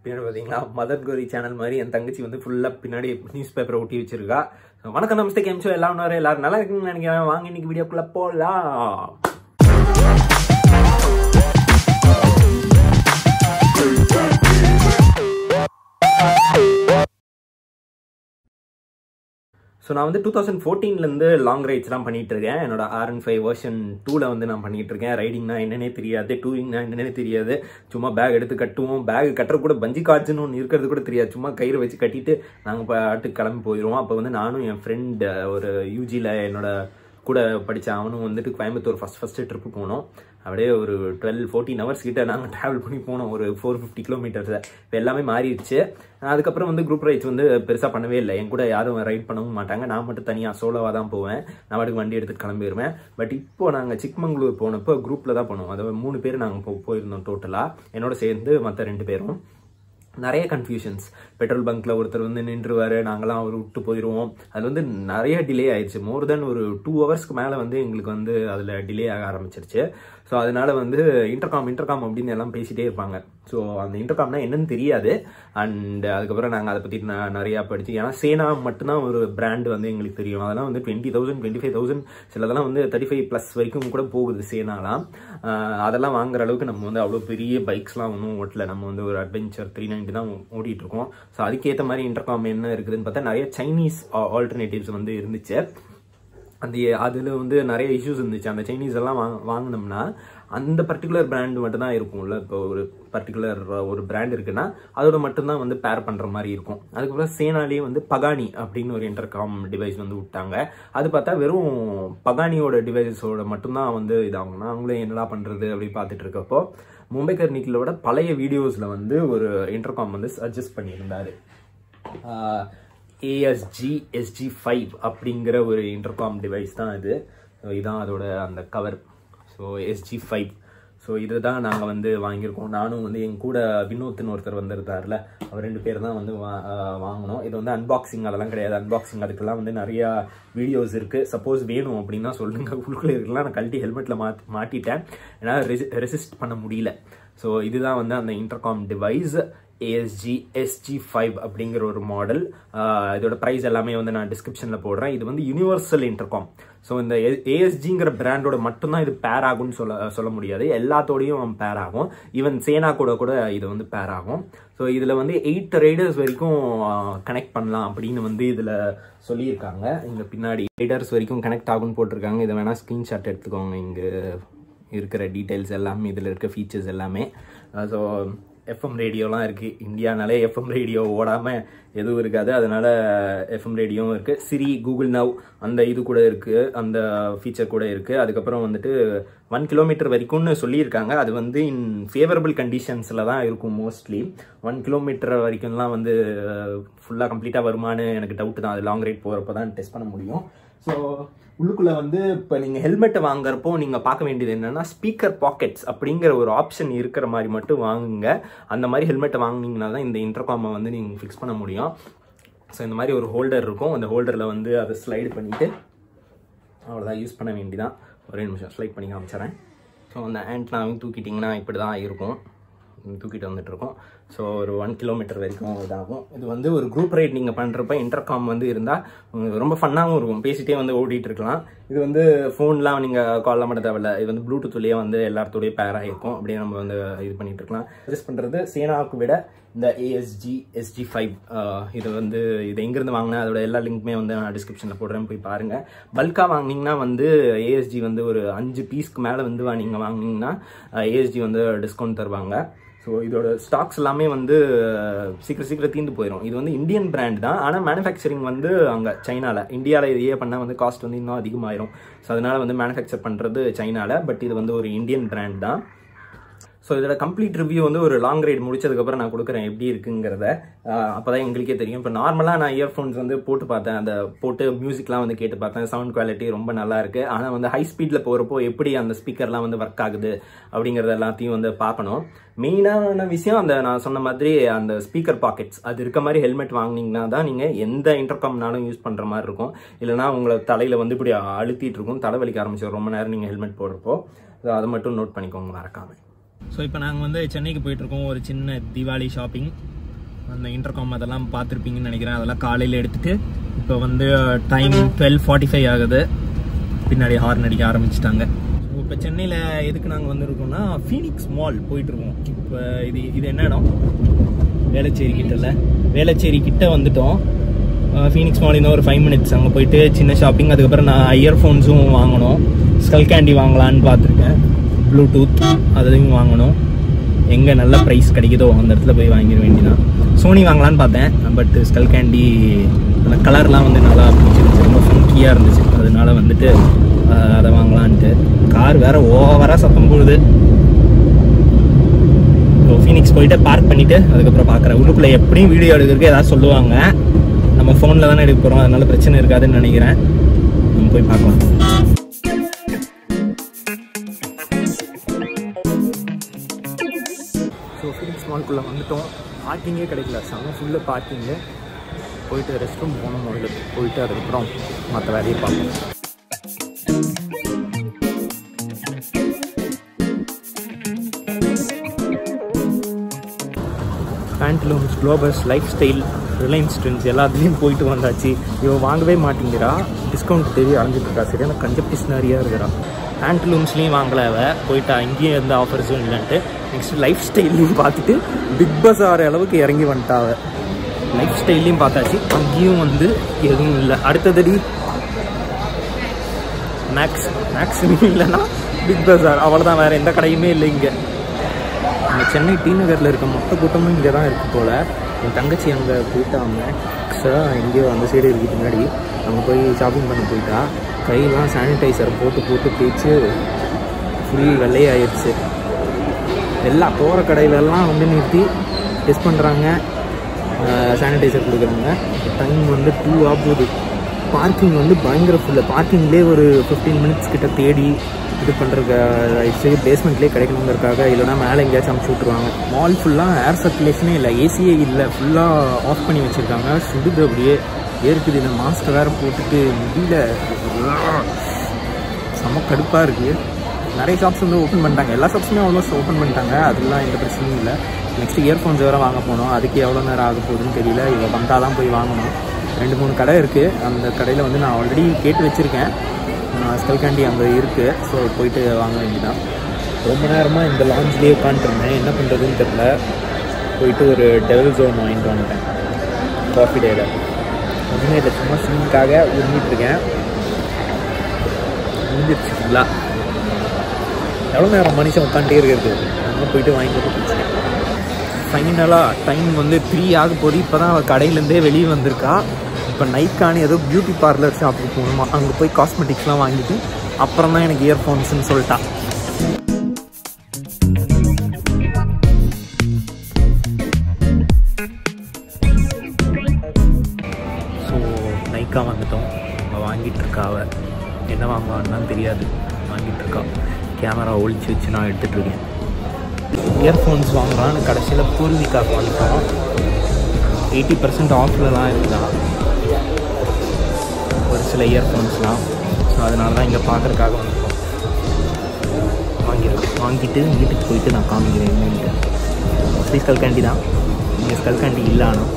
பின்னாடி பார்த்தீங்களா மதர் கோரி சேனல் மாதிரி என் தங்கச்சி வந்து ஃபுல்லாக பின்னாடி நியூஸ் பேப்பரை ஒட்டி வச்சிருக்கா வணக்கம் நமஸ்தே கேம் ஷோ எல்லாம் ஒன்று எல்லாரும் நல்லா இருக்குன்னு நினைக்கிறேன் வாங்க இன்னைக்கு வீடியோக்குள்ள போகலாம் ஸோ நான் வந்து டூ தௌசண்ட் ஃபோர்டீன்லேருந்து லாங் ரைட்ஸ்லாம் பண்ணிட்டு இருக்கேன் என்னோட ஆர் அண்ட் ஃபைவ் வெர்ஷன் டூவில் வந்து நான் பண்ணிட்டு இருக்கேன் ரைடிங்னா என்னன்னே தெரியாது டூரிங்னா என்னன்னே தெரியாது சும்மா பேக் எடுத்து கட்டுவோம் பேக் கட்டுற கூட பஞ்சி காட்சுன்னு ஒன்று இருக்கிறது கூட தெரியாது சும்மா கயிறு வச்சு கட்டிட்டு நாங்கள் பாட்டுக்கு கிளம்பி போயிடுவோம் அப்போ வந்து நானும் என் ஃப்ரெண்ட் ஒரு யூஜியில் என்னோட கூட படித்த அவனும் வந்துட்டு கோயம்புத்தூர் ஃபஸ்ட் ஃபஸ்ட்டு ட்ரிப்பு போனோம் அப்படியே ஒரு டுவெல் ஃபோர்டீன் ஹவர்ஸ் கிட்ட நாங்கள் ட்ராவல் பண்ணி போனோம் ஒரு ஃபோர் ஃபிஃப்டி கிலோமீட்டர்ஸ் இப்போ எல்லாமே மாறிடுச்சு அதுக்கப்புறம் வந்து குரூப் ரைட்ஸ் வந்து பெருசாக பண்ணவே இல்லை என் கூட யாரும் ரைட் பண்ணவும் மாட்டாங்க நான் மட்டும் தனியாக சோலோவாக தான் போவேன் நான் பாட்டுக்கு வண்டி எடுத்துட்டு கிளம்பிடுவேன் பட் இப்போ நாங்கள் சிக்மங்களூர் போனப்போ குரூப்பில் தான் போனோம் அதாவது மூணு பேர் நாங்கள் போ போயிருந்தோம் டோட்டலாக என்னோட சேர்ந்து மற்ற ரெண்டு பேரும் நிறைய கன்ஃபியூஷன்ஸ் பெட்ரோல் பங்க்ல ஒருத்தர் வந்து நின்றுவாரு நாங்களாம் அவர் விட்டு போயிடுவோம் அது வந்து நிறைய டிலே ஆயிடுச்சு மோர் தென் ஒரு டூ ஹவர்ஸ்க்கு மேலே வந்து எங்களுக்கு வந்து அதில் டிலே ஆக ஆரம்பிச்சிருச்சு ஸோ அதனால வந்து இன்டர்காம் இன்டர்காம் அப்படின்னு எல்லாம் பேசிட்டே இருப்பாங்க ஸோ அந்த இன்டர்காம்னா என்னன்னு தெரியாது அண்ட் அதுக்கப்புறம் நாங்கள் அதை பற்றி நான் நிறையா படிச்சு ஏன்னா சேனா மட்டும்தான் ஒரு பிராண்ட் வந்து எங்களுக்கு தெரியும் அதெல்லாம் வந்து twenty thousand twenty five thousand சிலதெல்லாம் வந்து தேர்ட்டி ஃபைவ் ப்ளஸ் வரைக்கும் கூட போகுது சேனாலாம் ஆஹ் அதெல்லாம் வாங்குற அளவுக்கு நம்ம வந்து அவ்வளோ பெரிய பைக்ஸ்லாம் ஒன்றும் ஓட்டல நம்ம வந்து ஒரு அட்வென்ச்சர் த்ரீ நைன்ட்டி தான் ஓடிட்டு இருக்கோம் ஸோ அதுக்கேற்ற மாதிரி இன்டர்காம் என்ன இருக்குதுன்னு பார்த்தா நிறைய சைனீஸ் ஆல்டர்னேட்டிவ்ஸ் வந்து இருந்துச்சு அந்த அதில் வந்து நிறைய இஷ்யூஸ் இருந்துச்சு அந்த சைனீஸ் எல்லாம் வாங்க வாங்கினோம்னா அந்த பர்டிகுலர் பிராண்ட் மட்டும் தான் இருக்கும்ல இப்போ ஒரு பர்டிகுலர் ஒரு பிராண்ட் இருக்குன்னா அதோட மட்டும்தான் வந்து பேர் பண்ணுற மாதிரி இருக்கும் அதுக்கப்புறம் சேனாலேயே வந்து பகானி அப்படின்னு ஒரு இன்டர்காம் டிவைஸ் வந்து விட்டாங்க அது பார்த்தா வெறும் பகானியோட டிவைஸோட மட்டும்தான் வந்து இதாகும் அவங்களே என்னடா பண்ணுறது அப்படி பார்த்துட்டு இருக்கப்போ மும்பை கர்னிக்கிலோட பழைய வீடியோஸில் வந்து ஒரு இன்டர்காம் வந்து சஜஸ்ட் பண்ணியிருந்தாரு ஏஎஸ்ஜி எஸ்ஜி ஃபைவ் அப்படிங்கிற ஒரு இன்டர்காம் டிவைஸ் தான் இது ஸோ இதான் அதோட அந்த cover so SG five so இதை தான் நாங்கள் வந்து வாங்கியிருக்கோம் நானும் வந்து என் கூட வினோத்னு ஒருத்தர் வந்திருந்தார்ல அவர் ரெண்டு பேர் தான் வந்து வா வாங்கினோம் இது வந்து அன்பாக்சிங் அதெல்லாம் கிடையாது அன்பாக்சிங் அதுக்கெல்லாம் வந்து நிறையா வீடியோஸ் இருக்குது சப்போஸ் வேணும் அப்படின்னா சொல்லுங்கள் உள்ளுக்குள்ளே இருக்கலாம் நான் கழட்டி ஹெல்மெட்டில் மாட் மாட்டிட்டேன் ஏன்னா ரெசிஸ்ட் பண்ண முடியல ஸோ இதுதான் வந்து அந்த intercom device ASG SG five அப்படிங்கிற ஒரு மாடல் இதோட ப்ரைஸ் எல்லாமே வந்து நான் டிஸ்கிரிப்ஷனில் போடுறேன் இது வந்து யூனிவர்சல் இன்டர்காம் ஸோ இந்த ஏஎஸ்ஜிங்கிற பிராண்டோட மட்டும்தான் இது பேர் ஆகும்னு சொல்ல சொல்ல முடியாது எல்லாத்தோடையும் பேர் ஆகும் ஈவன் சேனா கூட கூட இது வந்து பேர் ஆகும் ஸோ இதில் வந்து எயிட் ரைடர்ஸ் வரைக்கும் கனெக்ட் பண்ணலாம் அப்படின்னு வந்து இதில் சொல்லியிருக்காங்க இங்கே பின்னாடி ரைடர்ஸ் வரைக்கும் கனெக்ட் ஆகும்னு போட்டிருக்காங்க இதை வேணால் ஸ்க்ரீன்ஷாட் எடுத்துக்கோங்க இங்கே இருக்கிற டீட்டெயில்ஸ் எல்லாமே இதில் இருக்க ஃபீச்சர்ஸ் எல்லாமே ஸோ எஃப்எம் ரேடியோலாம் இருக்குது இந்தியானாலே எஃப்எம் ரேடியோ ஓடாமல் எதுவும் இருக்காது அதனால் எஃப்எம் ரேடியோவும் இருக்குது சிரி கூகுள் நவ் அந்த இது கூட இருக்குது அந்த ஃபீச்சர் கூட இருக்குது அதுக்கப்புறம் வந்துட்டு ஒன் கிலோமீட்டர் வரைக்கும்னு சொல்லியிருக்காங்க அது வந்து இன் ஃபேவரபிள் கண்டிஷன்ஸில் தான் இருக்கும் மோஸ்ட்லி ஒன் கிலோமீட்டர் வரைக்கும்லாம் வந்து ஃபுல்லாக கம்ப்ளீட்டாக வருமானு எனக்கு டவுட் தான் அது லாங் ரைட் போகிறப்ப தான் டெஸ்ட் பண்ண முடியும் ஸோ உள்ளுக்குள்ளே வந்து இப்போ நீங்கள் ஹெல்மெட்டை வாங்குறப்போ நீங்கள் பார்க்க வேண்டியது என்னென்னா ஸ்பீக்கர் பாக்கெட்ஸ் அப்படிங்கிற ஒரு ஆப்ஷன் இருக்கிற மாதிரி மட்டும் வாங்குங்க அந்த மாதிரி ஹெல்மெட்டை வாங்கினீங்கன்னா தான் இந்த இன்டர்காமை வந்து நீங்கள் ஃபிக்ஸ் பண்ண முடியும் ஸோ இந்த மாதிரி ஒரு ஹோல்டர் இருக்கும் அந்த ஹோல்டரில் வந்து அதை ஸ்லைடு பண்ணிவிட்டு அவ்வளோதான் யூஸ் பண்ண வேண்டிதான் ஒரே நிமிஷம் ஸ்லைட் பண்ணி காமிச்சிட்றேன் ஸோ அந்த ஆண்ட்னாவையும் தூக்கிட்டிங்கன்னா இப்படி தான் இருக்கும் தூக்கிட்டு வந்துட்டுருக்கோம் ஸோ ஒரு ஒன் கிலோமீட்டர் வரைக்கும் இதாகும் இது வந்து ஒரு குரூப் ரைட் நீங்கள் பண்ணுறப்ப இன்டர்காம் வந்து இருந்தால் ரொம்ப ஃபன்னாகவும் இருக்கும் பேசிட்டே வந்து ஓடிட்டு இருக்கலாம் இது வந்து ஃபோன்லாம் நீங்கள் கால்லாம் பண்ண தேவையில்ல இது வந்து ப்ளூடூத்லேயே வந்து எல்லாத்தோடய பேர் ஆகிருக்கும் அப்படியே நம்ம வந்து இது பண்ணிட்டு இருக்கலாம் சஜஸ்ட் பண்ணுறது சேனாவுக்கு விட இந்த ஏஎஸ்ஜி எஸ்ஜி ஃபைவ் இது வந்து இது எங்கேருந்து வாங்கினேன் அதோட எல்லா லிங்க்குமே வந்து நான் டிஸ்கிரிப்ஷனில் போடுறேன் போய் பாருங்கள் பல்காக வாங்கினீங்கன்னா வந்து ஏஎஸ்ஜி வந்து ஒரு அஞ்சு பீஸ்க்கு மேலே வந்து நீங்கள் வாங்கினீங்கன்னா ஏஎஸ்ஜி வந்து டிஸ்கவுண்ட் தருவாங்க ஸோ இதோட ஸ்டாக்ஸ் எல்லாமே வந்து சீக்கிரம் சீக்கிரம் தீர்ந்து போயிடும் இது வந்து இந்தியன் பிராண்ட் தான் ஆனால் மேனுஃபேக்சரிங் வந்து அங்கே சைனாவில் இந்தியாவில் இதையே பண்ணால் வந்து காஸ்ட் வந்து இன்னும் அதிகமாயிரும் ஸோ அதனால் வந்து மேனுஃபேக்சர் பண்ணுறது சைனாவில் பட் இது வந்து ஒரு இந்தியன் பிராண்ட் தான் ஸோ இதோட கம்ப்ளீட் ரிவ்யூ வந்து ஒரு லாங் ரைட் முடிச்சதுக்கப்புறம் நான் கொடுக்குறேன் எப்படி இருக்குங்கிறத அப்போ தான் எங்களுக்கே தெரியும் இப்போ நார்மலாக நான் இயர்ஃபோன்ஸ் வந்து போட்டு பார்த்தேன் அந்த போட்டு மியூசிக்லாம் வந்து கேட்டு பார்த்தேன் சவுண்ட் குவாலிட்டி ரொம்ப நல்லா இருக்கு ஆனால் வந்து ஹை ஸ்பீடில் போகிறப்போ எப்படி அந்த ஸ்பீக்கர்லாம் வந்து ஒர்க் ஆகுது அப்படிங்கிறது எல்லாத்தையும் வந்து பார்க்கணும் மெயினான விஷயம் அந்த நான் சொன்ன மாதிரி அந்த ஸ்பீக்கர் பாக்கெட்ஸ் அது இருக்க மாதிரி ஹெல்மெட் வாங்கினீங்கன்னா தான் நீங்கள் எந்த இன்டர்காம்னாலும் யூஸ் பண்ணுற மாதிரி இருக்கும் இல்லைனா உங்களை தலையில் வந்து இப்படி அழுத்திட்டு இருக்கும் தலைவலிக்க ஆரம்பிச்சிடும் ரொம்ப நேரம் நீங்கள் ஹெல்மெட் போடுறப்போ அதை மட்டும் நோட் பண்ணிக்கோங்க மறக்காமல் ஸோ இப்போ நாங்கள் வந்து சென்னைக்கு போயிட்டுருக்கோம் ஒரு சின்ன தீபாவளி ஷாப்பிங் அந்த இன்டர்காம் அதெல்லாம் பார்த்துருப்பீங்கன்னு நினைக்கிறேன் அதெல்லாம் காலையில் எடுத்துட்டு இப்போ வந்து டைம் டுவெல் ஃபார்ட்டி ஃபைவ் ஆகுது பின்னாடி ஹார்ன் அடிக்க ஆரம்பிச்சிட்டாங்க ஸோ இப்போ சென்னையில் எதுக்கு நாங்கள் வந்திருக்கோம்னா ஃபீனிக்ஸ் மால் போயிட்டுருக்கோம் இப்போ இது இது என்ன இடம் வேளச்சேரி கிட்டல வேளச்சேரி கிட்ட வந்துட்டோம் ஃபீனிக்ஸ் மால் இன்னும் ஒரு ஃபைவ் மினிட்ஸ் அங்கே போயிட்டு சின்ன ஷாப்பிங் அதுக்கப்புறம் நான் இயர்ஃபோன்ஸும் வாங்கணும் ஸ்கல் கேண்டி வாங்கலான்னு பார்த்துருக்கேன் ப்ளூடூத் அதையும் வாங்கணும் எங்கே நல்ல ப்ரைஸ் கிடைக்குதோ அந்த இடத்துல போய் வாங்கிட வேண்டியதான் சோனி வாங்கலான்னு பார்த்தேன் பட் ஸ்கல் கேண்டி அந்த கலர்லாம் வந்து நல்லா பிடிச்சிருந்துச்சு ரொம்ப ஃபங்கியாக இருந்துச்சு அதனால வந்துட்டு அஹ், அதை வாங்கலான்ட்டு கார் வேற ஓவராக சத்தம் போடுது ஸோ ஃபீனிக்ஸ் போயிட்டு பார்க் பண்ணிட்டு அதுக்கப்புறம் பார்க்குறேன் உள்ளுக்குள்ளே எப்படியும் வீடியோ எடுக்கிறதுக்கு ஏதாவது சொல்லுவாங்க நம்ம ஃபோனில் தானே எடுக்க போகிறோம் அதனால பிரச்சனை இருக்காதுன்னு நினைக்கிறேன் நம்ம போய் பார்க்கலாம் ஸோ ஃபீனிக்ஸ் மால்குள்ளே வந்துட்டோம் பார்க்கிங்கே கிடைக்கல செம்ம ஃபுல்லு பார்க்கிங்கு போயிட்டு ரெஸ்ட் ரூம் போகணும் முதல்ல போயிட்டு அதுக்கப்புறம் மற்ற வேலையை பார்ப்போம் பேண்ட்லூம்ஸ் குளோபஸ் லைஃப் ஸ்டைல் ரிலையன்ஸ் ட்ரெண்ட்ஸ் எல்லாத்துலேயும் போயிட்டு வந்தாச்சு இவன் வாங்கவே மாட்டேங்கிறா டிஸ்கவுண்ட் தெரிய அலைஞ்சிட்டு இருக்கா சரியான கஞ்சப்டிஸ்னரியாக இருக்கிறா பேண்ட்லூம்ஸ்லேயும் வாங்கல அவ போயிட்டு அங்கேயும் எந்த ஆஃபர்ஸும் இல்லைன்ட்டு நெக்ஸ்ட் லைஃப் ஸ்டைல்லையும் பார்த்துட்டு பிக் பஸார் அளவுக்கு இறங்கி வந்துட்டா அவ லைஃப் ஸ்டைல்லையும் பார்த்தாச்சு அங்கேயும் வந்து எதுவும் இல்லை அடுத்ததடி மேக்ஸ் மேக்ஸ் இல்லைன்னா பிக் பஸார் அவ்வளோதான் வேறு எந்த கடையுமே இல்லை இங்கே நம்ம சென்னை டி நகரில் இருக்க மொத்த கூட்டமும் இங்கே தான் இருக்குது போல் என் தங்கச்சி அங்கே போயிட்டா மேக்ஸாக எங்கேயோ அந்த சைடு இருக்கு பின்னாடி அங்கே போய் ஷாப்பிங் பண்ண போயிட்டா கையெல்லாம் சானிடைசர் போட்டு போட்டு தேய்ச்சி ஃபுல் வெள்ளையாயிருச்சு எல்லா போகிற கடையிலெல்லாம் வந்து நிறுத்தி டெஸ்ட் பண்ணுறாங்க சானிடைசர் கொடுக்குறாங்க டைம் வந்து டூ ஆகுது பார்க்கிங் வந்து பயங்கர ஃபுல்லு பார்க்கிங்லேயே ஒரு ஃபிஃப்டீன் மினிட்ஸ் கிட்ட தேடி இது பண்ணுறதுக்கு பேஸ்மெண்ட்லேயே கிடைக்கணுங்கிறதுக்காக இல்லைனா மேலே எங்கேயாச்சும் அமுச்சு விட்ருவாங்க மால் ஃபுல்லாக ஏர் சர்க்குலேஷனே இல்லை ஏசியே இல்லை ஃபுல்லாக ஆஃப் பண்ணி வச்சுருக்காங்க சுடுது அப்படியே ஏற்குது இந்த மாஸ்க் வேறு போட்டுட்டு முடியல செம்ம கடுப்பாக இருக்குது நிறைய ஷாப்ஸ் வந்து ஓப்பன் பண்ணிட்டாங்க எல்லா ஷாப்ஸுமே ஆல்மோஸ்ட் ஓப்பன் பண்ணிட்டாங்க அதெல்லாம் எந்த பிரச்சனையும் இல்லை நெக்ஸ்ட் இயர்ஃபோன்ஸ் வேறு வாங்க போனோம் அதுக்கு எவ்வளோ நேரம் ஆக போகுதுன்னு தெரியல இவ வந்தால் தான் போய் வாங்கணும் ரெண்டு மூணு கடை இருக்குது அந்த கடையில் வந்து நான் ஆல்ரெடி கேட்டு வச்சுருக்கேன் ஸ்கல் கேண்டி அங்கே இருக்குது ஸோ போயிட்டு வாங்க வேண்டியதான் ரொம்ப நேரமாக இந்த லான்ச்லேயே உட்காந்துருந்தேன் என்ன பண்ணுறதுன்னு தெரில போயிட்டு ஒரு டெவல் ஜோன் வாங்கிட்டு வந்துட்டேன் காஃபி டேயில் ஒன்றுமே இல்லை சும்மா ஸ்விம்முக்காக உருமிட்டுருக்கேன் முடிஞ்சிருச்சு ஃபுல்லாக எவ்வளோ நேரம் மனுஷன் உட்காந்துட்டே இருக்கிறது அதனால போயிட்டு வாங்கிட்டு வந்து ஃபைனலாக டைம் வந்து த்ரீ ஆக போது இப்போ தான் அவள் கடையிலேருந்தே வெளியே வந்திருக்கா இப்போ நைக்கான ஏதோ பியூட்டி பார்லர் ஷாப்புக்கு போகணுமா அங்கே போய் காஸ்மெட்டிக்ஸ்லாம் வாங்கிட்டு அப்புறம் தான் எனக்கு இயர்ஃபோன்ஸ்னு சொல்லிட்டா ஸோ நைக்கா வந்துட்டோம் அவள் வாங்கிட்டு இருக்கா அவள் என்ன வாங்குவான்னு தெரியாது வாங்கிட்டு இருக்கா கேமரா ஒழிச்சு வச்சு நான் எடுத்துகிட்டு இருக்கேன் இயர்ஃபோன்ஸ் வாங்கலாம்னு கடைசியில் பூர்விகாக்கு வந்துட்டோம் எயிட்டி பர்சன்ட் ஆஃப்லலாம் இருக்குதான் ஒரு சில இயர்ஃபோன்ஸ்லாம் ஸோ அதனால தான் இங்கே பார்க்குறக்காக வந்துட்டோம் வாங்கிடுறோம் வாங்கிட்டு வீட்டுக்கு போயிட்டு நான் காமிக்கிறேன் என்னன்ட்டு மோஸ்ட்லி ஸ்கல் கேண்டி தான் இங்கே ஸ்கல் கேண்டி இல்லை ஆனால்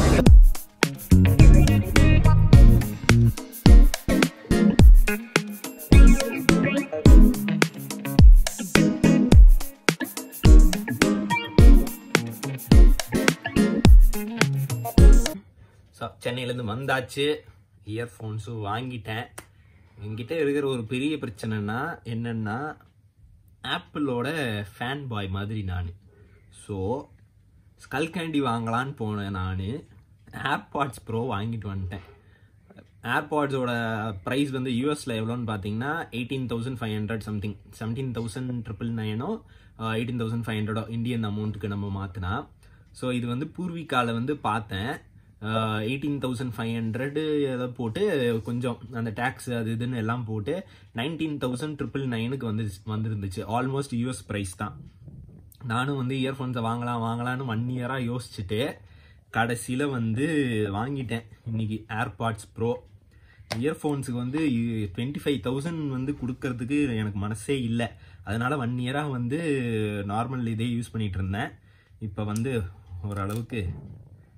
ஸோ சென்னையிலேருந்து வந்தாச்சு இயர்ஃபோன்ஸும் வாங்கிட்டேன் என்கிட்ட இருக்கிற ஒரு பெரிய பிரச்சனைனா என்னன்னா ஆப்பிளோட ஃபேன் பாய் மாதிரி நான் ஸோ ஸ்கல் கேண்டி வாங்கலான்னு போனேன் நான் ஏர்பாட்ஸ் ப்ரோ வாங்கிட்டு வந்துட்டேன் ஏர்பாட்ஸோட ப்ரைஸ் வந்து யூஎஸில் எவ்வளோன்னு பார்த்தீங்கன்னா eighteen thousand five hundred something seventeen thousand triple நைனோ எயிட்டீன் தௌசண்ட் ஃபைவ் ஹண்ட்ரடோ இந்தியன் அமௌண்ட்டுக்கு நம்ம மாற்றினா ஸோ இது வந்து பூர்விகாவில் வந்து பார்த்தேன் எயிட்டீன் தௌசண்ட் ஃபைவ் ஹண்ட்ரடு ஏதோ போட்டு கொஞ்சம் அந்த டேக்ஸ் அது இதுன்னு எல்லாம் போட்டு நைன்டீன் தௌசண்ட் ட்ரிபிள் நைனுக்கு வந்து வந்துருந்துச்சு ஆல்மோஸ்ட் யூஎஸ் ப்ரைஸ் தான் நானும் வந்து இயர்ஃபோன்ஸை வாங்கலாம் வாங்கலாம்னு ஒன் இயராக யோசிச்சுட்டு கடைசியில் வந்து வாங்கிட்டேன் இன்னைக்கு ஏர்பாட்ஸ் ப்ரோ இயர்ஃபோன்ஸுக்கு வந்து டுவெண்ட்டி ஃபைவ் தௌசண்ட் வந்து கொடுக்கறதுக்கு எனக்கு மனசே இல்லை அதனால ஒன் இயராக வந்து நார்மல் இதே யூஸ் பண்ணிட்டு இருந்தேன் இப்போ வந்து ஓரளவுக்கு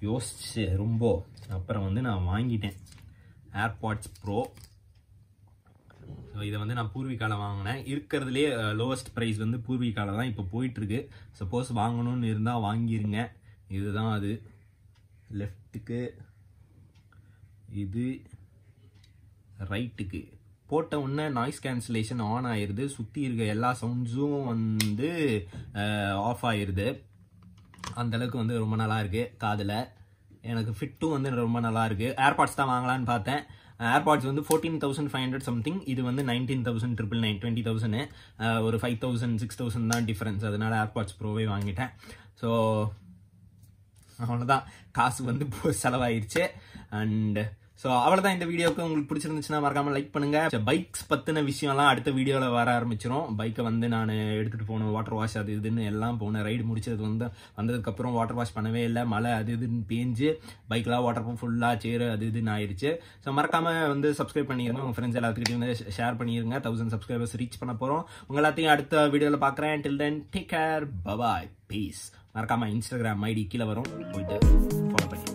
யோசிச்சு ரொம்ப அப்புறம் வந்து நான் வாங்கிட்டேன் ஏர்பாட்ஸ் ப்ரோ ஸோ இதை வந்து நான் பூர்விகாவில் வாங்கினேன் இருக்கிறதுலே லோவஸ்ட் ப்ரைஸ் வந்து பூர்விகாவில் தான் இப்போ போயிட்டுருக்கு சப்போஸ் வாங்கணும்னு இருந்தால் வாங்கிருங்க இதுதான் அது லெஃப்ட்டுக்கு இது ரைட்டுக்கு போட்ட உடனே நாய்ஸ் கேன்சலேஷன் ஆன் ஆயிருது சுற்றி இருக்க எல்லா சவுண்ட்ஸும் வந்து ஆஃப் ஆயிருது அந்த அளவுக்கு வந்து ரொம்ப நல்லா இருக்கு காதில் எனக்கு ஃபிட்டும் வந்து ரொம்ப நல்லா இருக்கு ஏர்பாட்ஸ் தான் வாங்கலான்னு பார்த்தேன் ஏர்பாட்ஸ் வந்து fourteen thousand five hundred something இது வந்து nineteen thousand triple nine twenty thousand ஒரு ஃபைவ் தௌசண்ட் சிக்ஸ் தௌசண்ட் தான் டிஃப்ரென்ஸ் அதனால ஏர்பாட்ஸ் ப்ரோவே வாங்கிட்டேன் ஸோ அவ்வளோதான் காசு வந்து போ- செலவாயிருச்சு அண்ட் ஸோ அவ்வளோதான் இந்த வீடியோக்கு உங்களுக்கு பிடிச்சிருந்துச்சுன்னா மறக்காம லைக் பண்ணுங்க பைக்ஸ் பற்றின விஷயம்லாம் அடுத்த வீடியோவில் வர ஆரம்பிச்சிரும் பைக்கை வந்து நான் எடுத்துகிட்டு போனேன் வாட்டர் வாஷ் அது இதுன்னு எல்லாம் போனேன் ரைடு முடிச்சது வந்து வந்ததுக்கப்புறம் வாட்டர் வாஷ் பண்ணவே இல்லை மழை அது இதுன்னு பேஞ்சு பைக்கெலாம் வாட்டர் ப்ரூஃப் ஃபுல்லாக சேரு அது இதுன்னு ஆயிடுச்சு ஸோ மறக்காம வந்து சப்ஸ்கிரைப் பண்ணிடுங்க உங்கள் ஃப்ரெண்ட்ஸ் எல்லாத்துக்கிட்டையும் வந்து ஷேர் பண்ணிடுங்க தௌசண்ட் சப்ஸ்கிரைபர்ஸ் ரீச் பண்ண போகிறோம் உங்க எல்லாத்தையும் அடுத்த வீடியோவில் பார்க்குறேன் till then take care bye bye peace மறக்காம இன்ஸ்டாகிராம் ஐடி கீழே வரும் போயிட்டு ஃபாலோ பண்ணி